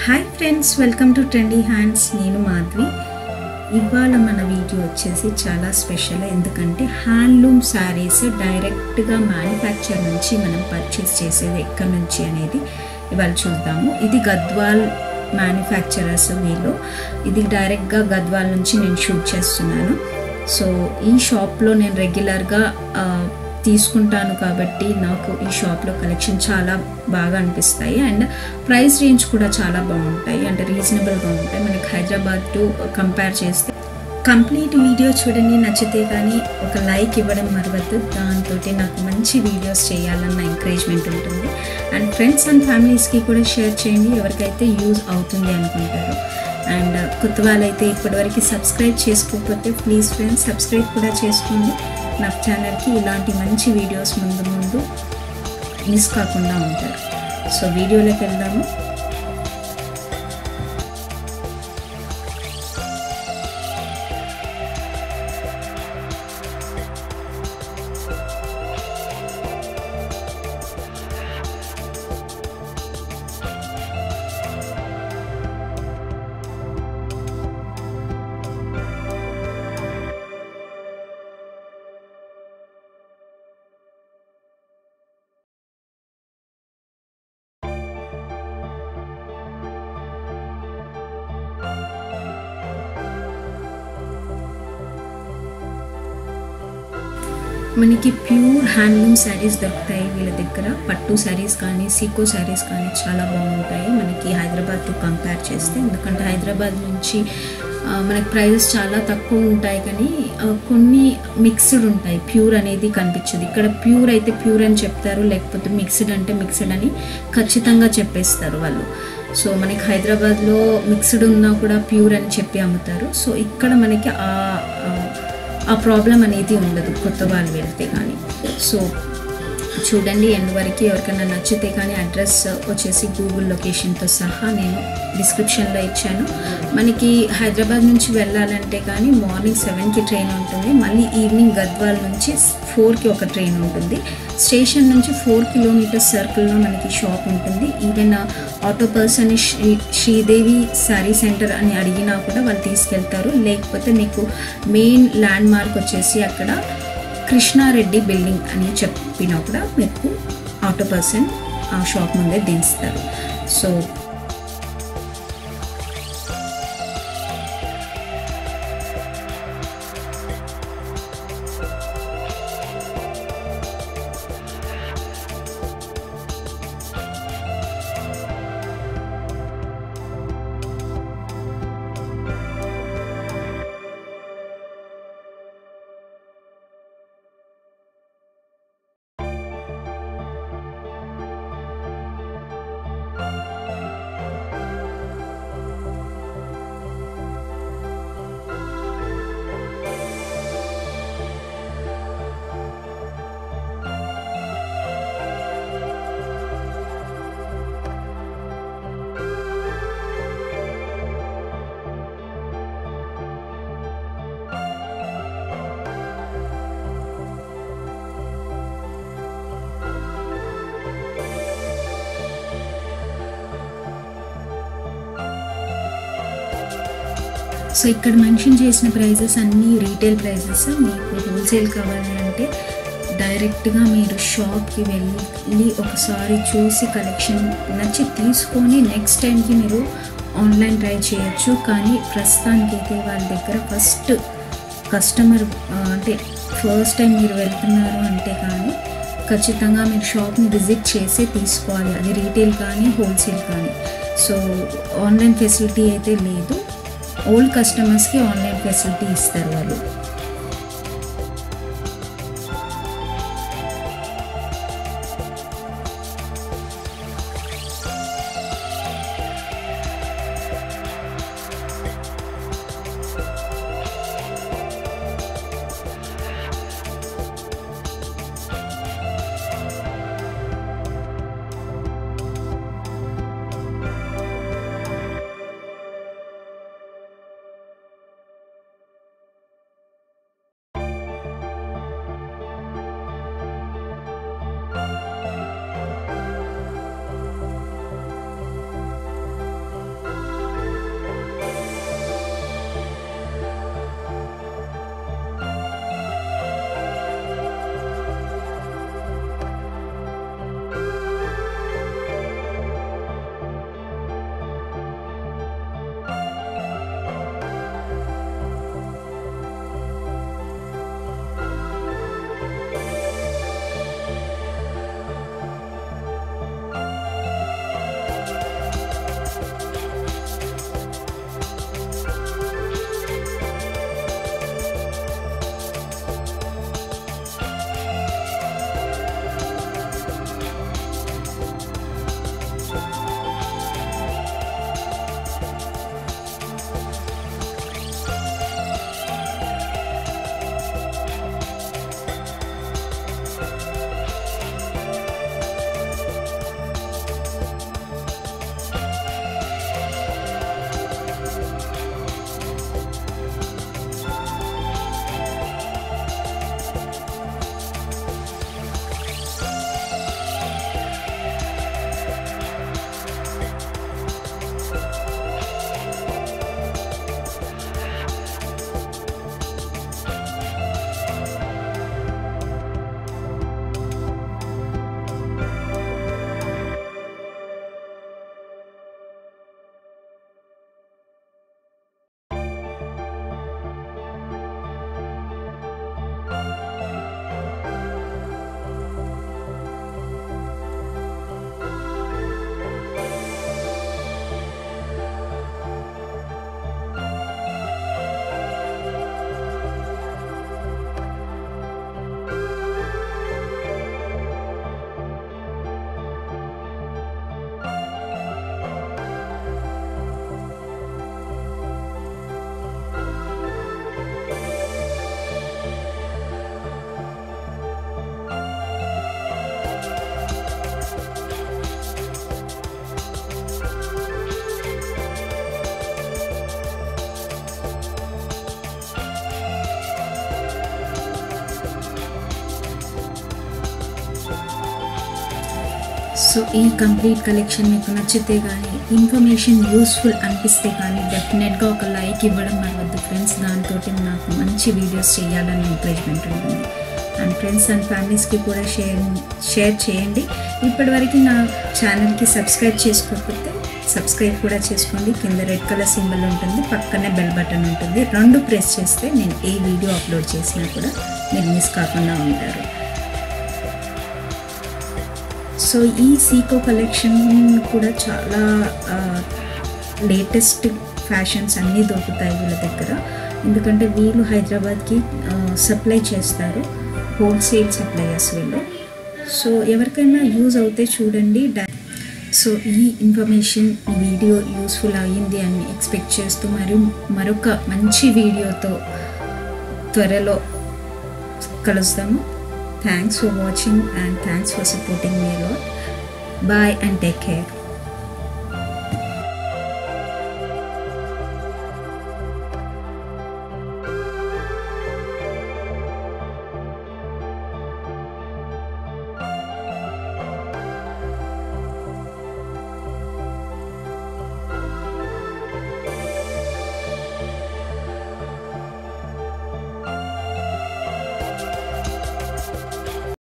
hi friends welcome to trendy hands నేను మాధవి ఇవాళ మన వీడియో వచ్చేసి చాలా స్పెషల్ ఎందుకంటే హ్యాండ్లూమ్ శారీస్ డైరెక్ట్గా మ్యానుఫ్యాక్చర్ నుంచి మనం పర్చేస్ చేసేది ఎక్కడి నుంచి అనేది ఇవాళ చూద్దాము ఇది గద్వాల్ మ్యానుఫ్యాక్చరర్స్ వీళ్ళు ఇది డైరెక్ట్గా గద్వాల్ నుంచి నేను షూట్ చేస్తున్నాను సో ఈ షాప్లో నేను రెగ్యులర్గా తీసుకుంటాను కాబట్టి నాకు ఈ షాప్లో కలెక్షన్ చాలా బాగా అనిపిస్తాయి అండ్ ప్రైస్ రేంజ్ కూడా చాలా బాగుంటాయి అంటే రీజనబుల్గా ఉంటాయి మనకి హైదరాబాద్ టు కంపేర్ చేస్తే కంప్లీట్ వీడియో చూడండి నచ్చితే కానీ ఒక లైక్ ఇవ్వడం మరవద్దు దాంతో నాకు మంచి వీడియోస్ చేయాలన్న ఎంకరేజ్మెంట్ ఉంటుంది అండ్ ఫ్రెండ్స్ అండ్ ఫ్యామిలీస్కి కూడా షేర్ చేయండి ఎవరికైతే యూజ్ అవుతుంది అనుకుంటారో అండ్ కొత్త వాళ్ళైతే ఇప్పటివరకు సబ్స్క్రైబ్ చేసుకోకపోతే ప్లీజ్ ఫ్రెండ్స్ సబ్స్క్రైబ్ కూడా చేసుకోండి నా ఛానల్కి ఇలాంటి మంచి వీడియోస్ ముందు ముందు మిస్ కాకుండా ఉంటారు సో వీడియోలోకి వెళ్దాము మనకి ప్యూర్ హ్యాండ్లూమ్ శారీస్ దొరుకుతాయి వీళ్ళ దగ్గర పట్టు శారీస్ కానీ సీకో శారీస్ కానీ చాలా బాగుంటాయి మనకి హైదరాబాద్తో కంపేర్ చేస్తే ఎందుకంటే హైదరాబాద్ నుంచి మనకి ప్రైజెస్ చాలా తక్కువ ఉంటాయి కానీ కొన్ని మిక్స్డ్ ఉంటాయి ప్యూర్ అనేది కనిపించదు ఇక్కడ ప్యూర్ అయితే ప్యూర్ అని చెప్తారు లేకపోతే మిక్స్డ్ అంటే మిక్స్డ్ అని ఖచ్చితంగా చెప్పేస్తారు వాళ్ళు సో మనకి హైదరాబాద్లో మిక్స్డ్ ఉన్నా కూడా ప్యూర్ అని చెప్పి అమ్ముతారు సో ఇక్కడ మనకి ఆ ఆ ప్రాబ్లం అనేది ఉండదు కొత్త వాళ్ళు వెళ్తే కానీ సో చూడండి ఎండ్ వరకు ఎవరికైనా నచ్చితే కానీ అడ్రస్ వచ్చేసి గూగుల్ లొకేషన్తో సహా నేను డిస్క్రిప్షన్లో ఇచ్చాను మనకి హైదరాబాద్ నుంచి వెళ్ళాలంటే కానీ మార్నింగ్ సెవెన్కి ట్రైన్ ఉంటుంది మళ్ళీ ఈవినింగ్ గద్వాల్ నుంచి ఫోర్కి ఒక ట్రైన్ ఉంటుంది స్టేషన్ నుంచి ఫోర్ కిలోమీటర్స్ సర్కిల్లో మనకి షాప్ ఉంటుంది even auto person Shri Sridevi sari centre అని అడిగినా కూడా వాళ్ళు తీసుకెళ్తారు లేకపోతే మీకు మెయిన్ ల్యాండ్ మార్క్ వచ్చేసి అక్కడ కృష్ణారెడ్డి బిల్డింగ్ అని చెప్పినా కూడా మీకు ఆటో పర్సన్ ఆ షాప్ ముందే దించుతారు సో సో ఇక్కడ మెన్షన్ చేసిన ప్రైజెస్ అన్నీ రీటైల్ ప్రైజెస్ మీకు హోల్సేల్ కావాలి అంటే డైరెక్ట్గా మీరు షాప్కి వెళ్ళి ఒకసారి చూసి కలెక్షన్ నచ్చి తీసుకొని నెక్స్ట్ టైంకి మీరు ఆన్లైన్ ట్రై చేయొచ్చు కానీ ప్రస్తుతానికైతే వాళ్ళ దగ్గర ఫస్ట్ కస్టమర్ అంటే ఫస్ట్ టైం మీరు వెళ్తున్నారు అంటే కానీ ఖచ్చితంగా మీరు షాప్ని విజిట్ చేసే తీసుకోవాలి అది రీటైల్ కానీ హోల్సేల్ కానీ సో ఆన్లైన్ ఫెసిలిటీ అయితే లేదు ఓల్డ్ కస్టమర్స్కి ఆన్లైన్ ఫెసిలిటీ ఇస్తారు వాళ్ళు సో ఈ కంప్లీట్ కలెక్షన్ మీకు నచ్చితే కానీ ఇన్ఫర్మేషన్ యూస్ఫుల్ అనిపిస్తే కానీ డెఫినెట్గా ఒక లైక్ ఇవ్వడం మరవద్దు ఫ్రెండ్స్ దాంతో నాకు మంచి వీడియోస్ చేయాలని ఎంకరేజ్మెంట్ ఉంటుంది అండ్ ఫ్రెండ్స్ అండ్ ఫ్యామిలీస్కి కూడా షేర్ షేర్ చేయండి ఇప్పటివరకు నా ఛానల్కి సబ్స్క్రైబ్ చేసుకోకపోతే సబ్స్క్రైబ్ కూడా చేసుకోండి కింద రెడ్ కలర్ సింబల్ ఉంటుంది పక్కనే బెల్ బటన్ ఉంటుంది రెండు ప్రెస్ చేస్తే నేను ఏ వీడియో అప్లోడ్ చేసినా కూడా మీరు మిస్ కాకుండా ఉంటారు సో ఈ సీకో కలెక్షన్ కూడా చాలా లేటెస్ట్ ఫ్యాషన్స్ అన్నీ దొరుకుతాయి వీళ్ళ దగ్గర ఎందుకంటే వీళ్ళు హైదరాబాద్కి సప్లై చేస్తారు హోల్సేల్ సప్లయర్స్ వీళ్ళు సో ఎవరికైనా యూజ్ అవుతే చూడండి సో ఈ ఇన్ఫర్మేషన్ ఈ వీడియో యూస్ఫుల్ అయ్యింది అని ఎక్స్పెక్ట్ చేస్తూ మరియు మరొక మంచి వీడియోతో త్వరలో కలుస్తాము thanks for watching and thanks for supporting me lot bye and take care